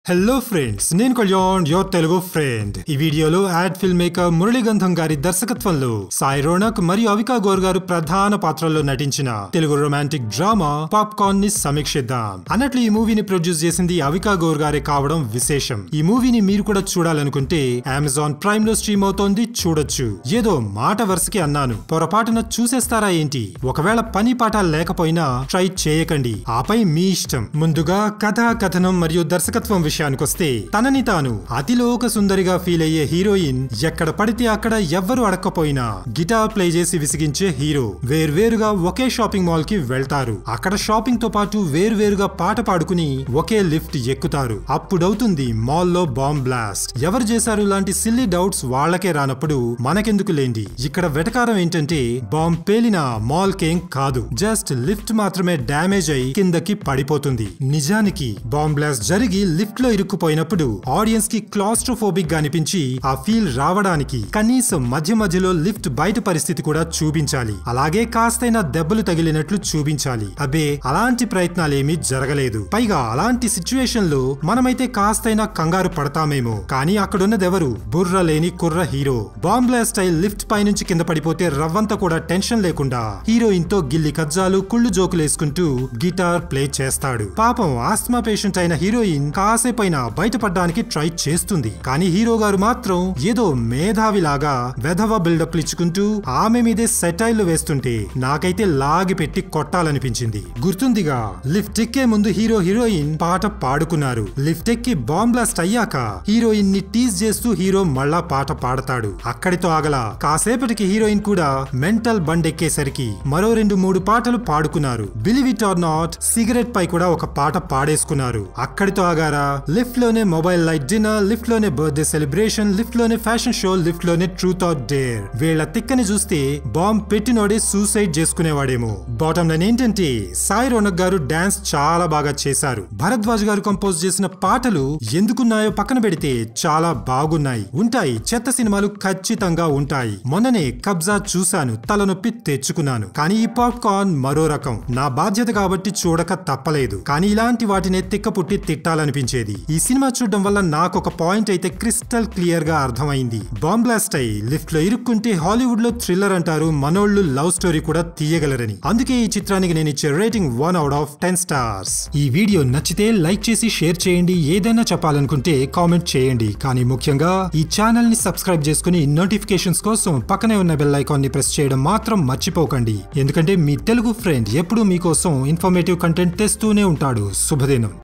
hello friends నేను Kalyan your Telugu friend ఈ వీడియోలో యాడ్ ఫిల్మ్ మేకర్ మురళీగంధం గారి దర్శకత్వంలో సాయి రోనక్ మరియు అవికా గోర్ గారు ప్రధాన పాత్రల్లో నటించిన తెలుగు రొమాంటిక్ డ్రామా పాప్కార్న్ ని సమీక్షిద్దాం అన్నట్లు ఈ మూవీని ప్రొడ్యూస్ చేసింది అవికా గోర్ గారే కావడం విశేషం ఈ మూవీని మీరు కూడా చూడాలనుకుంటే అమెజాన్ ప్రైమ్ లో స్ట్రీమ్ అవుతోంది చూడొచ్చు ఏదో మాట వరుసకి అన్నాను పొరపాటున చూసేస్తారా ఏంటి ఒకవేళ పని పాట లేకపోయినా ట్రై చేయకండి ఆపై మీ ఇష్టం ముందుగా కథా కథనం మరియు దర్శకత్వం విషయానికొస్తే తనని తాను అతిలోక సుందరిగా ఫీల్ అయ్యే హీరోయిన్ ఎక్కడ పడితే అక్కడ ఎవ్వరు అడక్కపోయినా గిటార్ ప్లే చేసి విసిగించే హీరో వేర్వేరుగా ఒకే షాపింగ్ మాల్ కి వెళ్తారు అక్కడ షాపింగ్ తో పాటు వేర్వేరుగా పాట పాడుకుని ఒకే లిఫ్ట్ ఎక్కుతారు అప్పుడవుతుంది మాల్ లో బాంబ్ బ్లాస్ట్ ఎవరు చేశారు లాంటి సిల్లీ డౌట్స్ వాళ్ళకే రానప్పుడు మనకెందుకు లేండి ఇక్కడ వెటకారం ఏంటంటే బాంబ్ పేలిన మాల్ కేం కాదు జస్ట్ లిఫ్ట్ మాత్రమే డ్యామేజ్ అయి కిందకి పడిపోతుంది నిజానికి బాంబ్ బ్లాస్ట్ జరిగి లిఫ్ట్ లో ఇరుక్కుపోయినప్పుడు ఆడియన్స్ కి క్లాస్ట్రోఫోబిక్ గా అనిపించి ఆ ఫీల్ రావడానికి కనీసం మధ్య మధ్యలో లిఫ్ట్ బయట పరిస్థితి కూడా చూపించాలి అలాగే కాస్తైనా దెబ్బలు తగిలినట్లు చూపించాలి అబే అలాంటి ప్రయత్నాలేమీ జరగలేదు పైగా అలాంటి సిచ్యువేషన్ లో మనమైతే కాస్తైనా కంగారు పడతామేమో కానీ అక్కడున్నదెవరు బుర్ర లేని కుర్ర హీరో బాంబ్లా స్టైల్ లిఫ్ట్ పైనుంచి కింద పడిపోతే రవ్వంత కూడా టెన్షన్ లేకుండా హీరోయిన్ తో గిల్లి కజ్జాలు కుళ్ళు జోకులేసుకుంటూ గిటార్ ప్లే చేస్తాడు పాపం ఆస్మా పేషెంట్ అయిన హీరోయిన్ కాసేపైనా బయటపడడానికి ట్రై చేస్తుంది కానీ హీరో గారు మాత్రం ఏదో మేధావిలాగా వెధవ బిల్డప్ ఇచ్చుకుంటూ ఆమె మీదే సెటైల్ వేస్తుంటే నాకైతే లాగి పెట్టి కొట్టాలనిపించింది గుర్తుందిగా లిఫ్ట్ ఎక్కే ముందు హీరో హీరోయిన్ పాట పాడుకున్నారు లిఫ్ట్ ఎక్కి బాంబ్ బ్లాస్ట్ అయ్యాక హీరోయిన్ ని టీజ్ చేస్తూ హీరో మళ్ళా పాట పాడతాడు అక్కడితో ఆగల కాసేపటికి హీరోయిన్ కూడా మెంటల్ బండ్ ఎక్కేసరికి మరో రెండు మూడు పాటలు పాడుకున్నారు believe it or not cigarette పై కూడా ఒక పాట పాడేసుకున్నారు అక్కడితో ఆగారా లిఫ్ట్ లోనే మొబైల్ లైట్ డిన్నర్ లిఫ్ట్ లోనే బర్త్డే సెలబ్రేషన్ లిఫ్ట్ లోనే ఫ్యాషన్ షో లిఫ్ట్ లోనే ట్రూత్ ఆర్ డేర్ వీళ్ళ తిక్కని చూస్తే బాంబ్ పెట్టినోడే సూసైడ్ చేసుకునేవాడేమో బాటమ్ లైన్ ఏంటంటే సాయి రోనక్ గారు డాన్స్ చాలా బాగా చేశారు భరద్వాజ్ గారు కంపోజ్ చేసిన పాటలు ఎందుకున్నాయో పక్కన పెడితే చాలా బాగున్నాయి ఉంటాయి చెత్త సినిమాలు ఖచ్చితంగా ఉంటాయి మొన్ననే కబ్జా చూశాను తలనొప్పి తెచ్చుకున్నాను కానీ ఈ పాప్కార్న్ మరో రకం నా బాధ్యత కాబట్టి చూడక తప్పలేదు కానీ ఇలాంటి వాటినే తిక్క పుట్టి తిట్టాలనిపించేది ఈ సినిమా చూడడం వల్ల నాకు ఒక పాయింట్ అయితే క్రిస్టల్ క్లియర్ గా అర్థమైంది బాంబ్ బ్లాస్ట్ అయి లిఫ్ట్ లో ఇరుక్కుంటే హాలీవుడ్ లో థ్రిల్లర్ అంటారు మనోళ్ళు లవ్ స్టోరీ కూడా తీయగలరని అందుకే ఈ చిత్రానికి నేను ఇచ్చే rating one out of ten stars ఈ వీడియో నచ్చితే లైక్ చేసి షేర్ చేయండి ఏదైనా చెప్పాలనుకుంటే కామెంట్ చేయండి కానీ ముఖ్యంగా ఈ ఛానల్ ని సబ్స్క్రైబ్ చేసుకుని నోటిఫికేషన్స్ కోసం పక్కనే ఉన్న బెల్ ఐకాన్ ని ప్రెస్ చేయడం మాత్రం మర్చిపోకండి ఎందుకంటే మీ తెలుగు ఫ్రెండ్ ఎప్పుడూ మీకోసం ఇన్ఫర్మేటివ్ కంటెంట్ తెస్తూనే ఉంటాడు శుభదినం